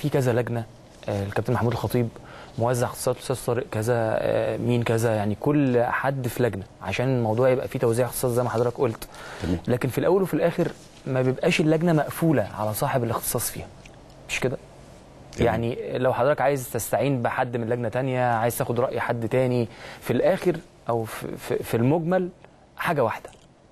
في كذا لجنه آه، الكابتن محمود الخطيب موزع اختصاصات الاستاذ طارق كذا آه، مين كذا يعني كل حد في لجنه عشان الموضوع يبقى فيه توزيع اختصاص زي ما حضرتك قلت تمام. لكن في الاول وفي الاخر ما بيبقاش اللجنه مقفوله على صاحب الاختصاص فيها مش كده تمام. يعني لو حضرتك عايز تستعين بحد من لجنه تانية عايز تاخد راي حد تاني في الاخر او في, في, في المجمل حاجه واحده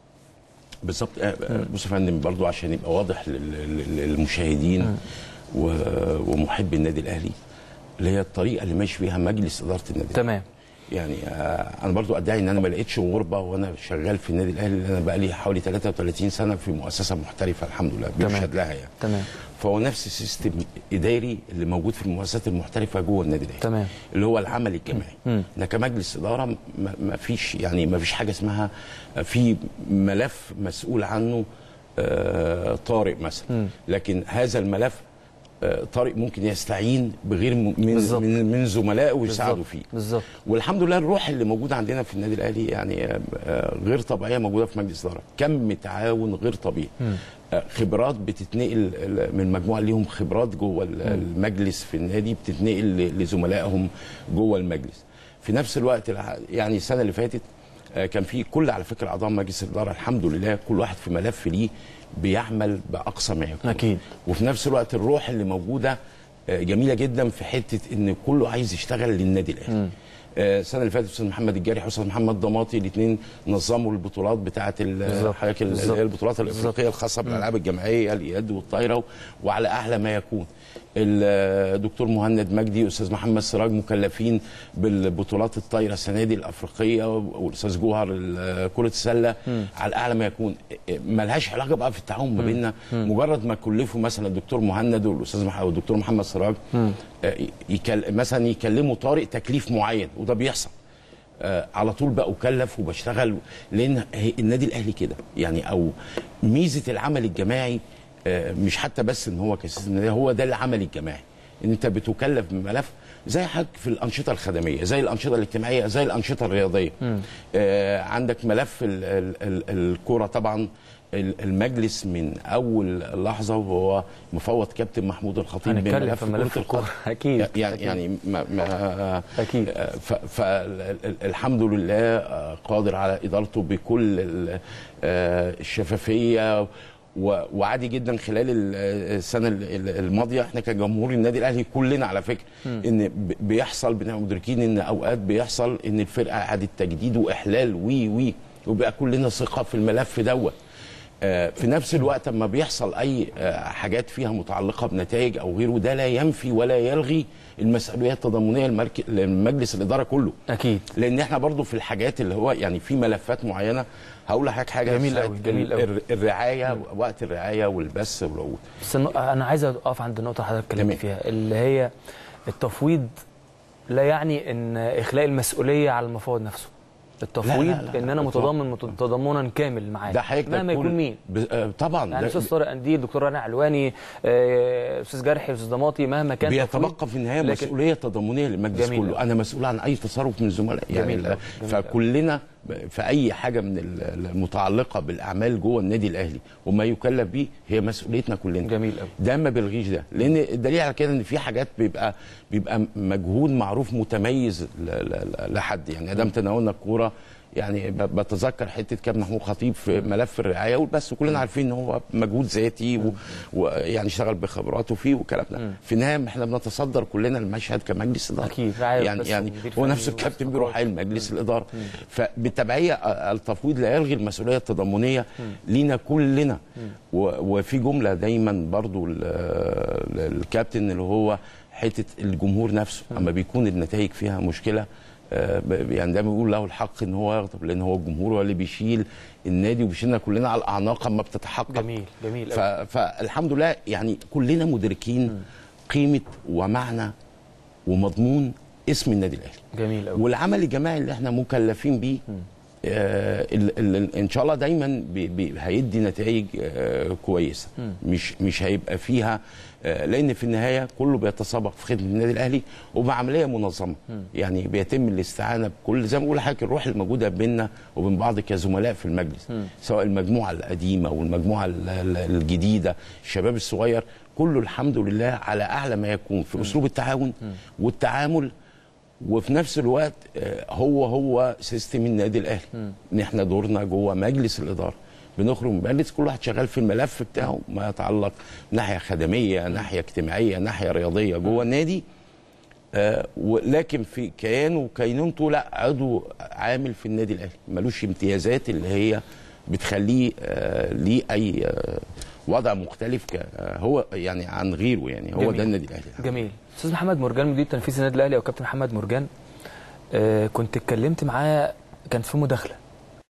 بالظبط آه، آه، بص يا فندم برضو عشان يبقى واضح لل- لل- للمشاهدين و- ومحبي النادي الاهلي اللي هي الطريقه اللي ماشي فيها مجلس اداره النادي تمام يعني آه، انا برضو ادعي ان انا ما لقيتش غربه وانا شغال في النادي الاهلي لان انا بقى لي حوالي 33 سنه في مؤسسه محترفه الحمد لله بيشهد لها يعني تمام فهو نفس السيستم اداري اللي موجود في المؤسسات المحترفه جوه النادي الاهلي تمام. اللي هو العمل الجماعي مم. احنا كمجلس اداره ما ما فيش يعني ما فيش حاجه اسمها في ملف مسؤول عنه آه، طارق مثلا مم. لكن هذا الملف آه، طارق ممكن يستعين بغير م- من بالظبط. من, من زملائه ويساعدوا بالظبط. فيه بالظبط والحمد لله الروح اللي موجوده عندنا في النادي الاهلي يعني آه، آه، غير طبيعيه موجوده في مجلس الاداره كم تعاون غير طبيعي آه، خبرات بتتنقل ال- من مجموعه ليهم خبرات جوه ال- المجلس في النادي بتتنقل ل- لزملائهم جوه المجلس في نفس الوقت الع- يعني السنه اللي فاتت آه، كان في كل على فكره اعضاء مجلس الاداره الحمد لله كل واحد في ملف ليه بيعمل باقصى ما يكون أكيد. وفي نفس الوقت الروح اللي موجوده آه، جميله جدا في حته ان كله عايز يشتغل للنادي الاهلي آه، السنه اللي فاتت استاذ محمد الجاري واستاذ محمد ضماطي الاثنين نظموا البطولات بتاعه بالظبط. حضرتك ال- اللي بالظبط. هي البطولات الافريقيه الخاصه بالالعاب الجماعيه اليد والطايره وعلى اعلى ما يكون الدكتور مهند مجدي واستاذ محمد سراج مكلفين بالبطولات الطايره السنه دي الافريقيه والاستاذ جوهر ال- كره السله على اعلى ما يكون ملهاش علاقه بقى في التعاون ما بيننا مجرد ما كلفوا مثلا الدكتور مهند والاستاذ مح- والدكتور محمد سراج آه، يكل مثلا يكلموا طارق تكليف معين وده بيحصل آه، على طول بقى اكلف وبشتغل لان هي- النادي الاهلي كده يعني او ميزه العمل الجماعي آه، مش حتى بس ان هو كاساس النادي هو ده العمل الجماعي ان انت بتكلف بملف زي حضرتك في الانشطه الخدميه زي الانشطه الاجتماعيه زي الانشطه الرياضيه آه عندك ملف ال- ال- ال- الكوره طبعا ال- المجلس من اول لحظه وهو مفوض كابتن محمود الخطيب هنتكلم في ملف كرة الكورة. القدم. أكيد. يعني أكيد. يعني ما ما أكيد. فالحمد لله آه، قادر على ادارته بكل ال- آه، الشفافيه و- وعادي جدا خلال ال- السنه ال- ال- الماضيه احنا كجمهور النادي الاهلي كلنا على فكره ان ب- بيحصل بنبقى مدركين ان اوقات بيحصل ان الفرقه اعاده تجديد واحلال وي وي وبقى كلنا ثقه في الملف دوت آه، في نفس الوقت لما بيحصل اي آه، حاجات فيها متعلقه بنتائج او غيره ده لا ينفي ولا يلغي المسؤوليه التضامنيه لمرك- لمجلس الاداره كله اكيد لان احنا برضو في الحاجات اللي هو يعني في ملفات معينه هقول لحضرتك حاجه جميل ساعة أوي، جميل ال- أوي. الر- الرعايه وقت الرعايه والبث والعقود بس النق- انا عايز اقف عند النقطه اللي حضرتك اتكلمت تمام. فيها اللي هي التفويض لا يعني ان اخلاء المسؤوليه على المفوض نفسه التفويض لا، لا، ان انا إطلاقاً. متضامن مت- تضامنا كامل معاه ده حضرتك مهما تقول- يكون مين ب- آه، طبعا يعني ده استاذ طارق قنديل دكتور رنا علواني آه، استاذ جرحي استاذ ضماطي مهما كان تفويض، بيتبقى في النهايه لكن- مسؤوليه تضامنيه للمجلس جميل كله أوي. انا مسؤول عن اي تصرف من زملائي يعني جميل ال- أوي، جميل أوي. فكلنا في اي حاجه من ال- المتعلقه بالاعمال جوه النادي الاهلي وما يكلف بيه هي مسؤوليتنا كلنا جميل أوي. ده ما بيلغيش ده لان الدليل على كده ان في حاجات بيبقى بيبقى مجهود معروف متميز ل- ل- لحد يعني ادام تناولنا الكوره يعني ب- بتذكر حته كابتن محمود خطيب في ملف الرعايه والبس كلنا عارفين ان هو مجهود ذاتي و- ويعني اشتغل بخبراته فيه والكلام ده في النهايه احنا بنتصدر كلنا المشهد كمجلس اداره أكيد، رعاية يعني بس يعني ومدير هو فني نفس الكابتن بيروح واستقرار. قايل مجلس الاداره فبالتبعيه آه، التفويض لا يلغي المسؤوليه التضامنيه لينا كلنا و- وفي جمله دايما برضو ال- ال- الكابتن اللي هو حته الجمهور نفسه اما بيكون النتائج فيها مشكله آه، ب- يعني ده بيقول له الحق ان هو يغضب لان هو الجمهور هو اللي بيشيل النادي وبيشيلنا كلنا على الاعناق اما بتتحقق جميل جميل ف... أوي. فالحمد لله يعني كلنا مدركين قيمه ومعنى ومضمون اسم النادي الاهلي جميل قوي والعمل الجماعي اللي احنا مكلفين بيه آه ال ال ان شاء الله دايما بي بي هيدي نتائج آه كويسه مش مش هيبقى فيها آه لان في النهايه كله بيتسابق في خدمه النادي الاهلي وبعمليه منظمه يعني بيتم الاستعانه بكل زي ما بقول لحضرتك الروح الموجوده بيننا وبين بعض كزملاء في المجلس سواء المجموعه القديمه والمجموعه ال- ال- الجديده الشباب الصغير كله الحمد لله على اعلى ما يكون في اسلوب التعاون والتعامل وفي نفس الوقت آه، هو هو سيستم النادي الاهلي ان احنا دورنا جوه مجلس الاداره بنخرج من مجلس كل واحد شغال في الملف بتاعه ما يتعلق ناحيه خدميه ناحيه اجتماعيه ناحيه رياضيه جوه النادي آه، ولكن في كيانه وكينونته لا عضو عامل في النادي الاهلي ملوش امتيازات اللي هي بتخليه آه، ليه اي آه، وضع مختلف ك- آه، هو يعني عن غيره يعني هو جميل. ده النادي الاهلي جميل استاذ محمد مرجان مدير تنفيذي النادي الاهلي او كابتن محمد مرجان آه كنت اتكلمت معاه كان في مداخله